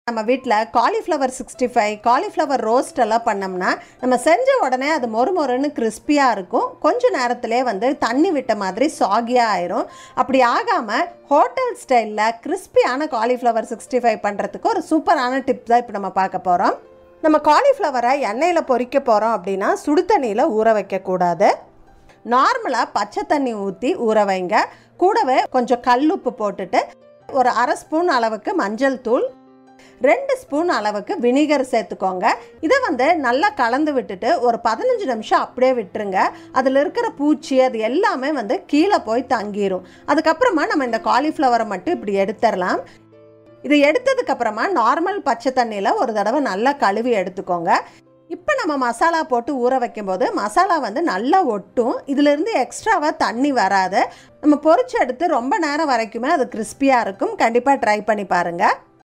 நம்ம வீட்டில் cauliflower sixty five cauliflower roast எல்லாம் பண்ணோம்னா நம்ம செஞ்ச உடனே அது மொறு மொறுன்னு கிறிஸ்பியாக இருக்கும் கொஞ்ச நேரத்திலே வந்து தண்ணி விட்ட மாதிரி சாகியாக ஆயிரும் அப்படி ஆகாமல் ஹோட்டல் ஸ்டைலில் கிறிஸ்பியான காலிஃப்ளவர் சிக்ஸ்டி ஃபைவ் பண்ணுறதுக்கு ஒரு சூப்பரான டிப் தான் இப்போ நம்ம பார்க்க போகிறோம் நம்ம காலிஃப்ளவரை எண்ணெயில் பொரிக்க போகிறோம் அப்படின்னா சுடு தண்ணியில் ஊற வைக்கக்கூடாது நார்மலாக பச்சை தண்ணி ஊற்றி ஊற வைங்க கூடவே கொஞ்சம் கல்லுப்பு போட்டுட்டு ஒரு அரை ஸ்பூன் அளவுக்கு மஞ்சள் தூள் ரெண்டு ஸ்பூன் அளவுக்கு வினிகர் சேர்த்துக்கோங்க இதை வந்து நல்லா கலந்து விட்டுட்டு ஒரு பதினஞ்சு நிமிஷம் அப்படியே விட்டுருங்க அதில் இருக்கிற பூச்சி அது எல்லாமே வந்து கீழே போய் தங்கிரும் அதுக்கப்புறமா நம்ம இந்த காலிஃப்ளவரை மட்டும் இப்படி எடுத்துடலாம் இது எடுத்ததுக்கப்புறமா நார்மல் பச்சை தண்ணியில் ஒரு தடவை நல்லா கழுவி எடுத்துக்கோங்க இப்போ நம்ம மசாலா போட்டு ஊற வைக்கும்போது மசாலா வந்து நல்லா ஒட்டும் இதிலிருந்து எக்ஸ்ட்ராவாக தண்ணி வராது நம்ம பொரிச்சு எடுத்து ரொம்ப நேரம் வரைக்குமே அது கிறிஸ்பியாக இருக்கும் கண்டிப்பாக ட்ரை பண்ணி பாருங்கள்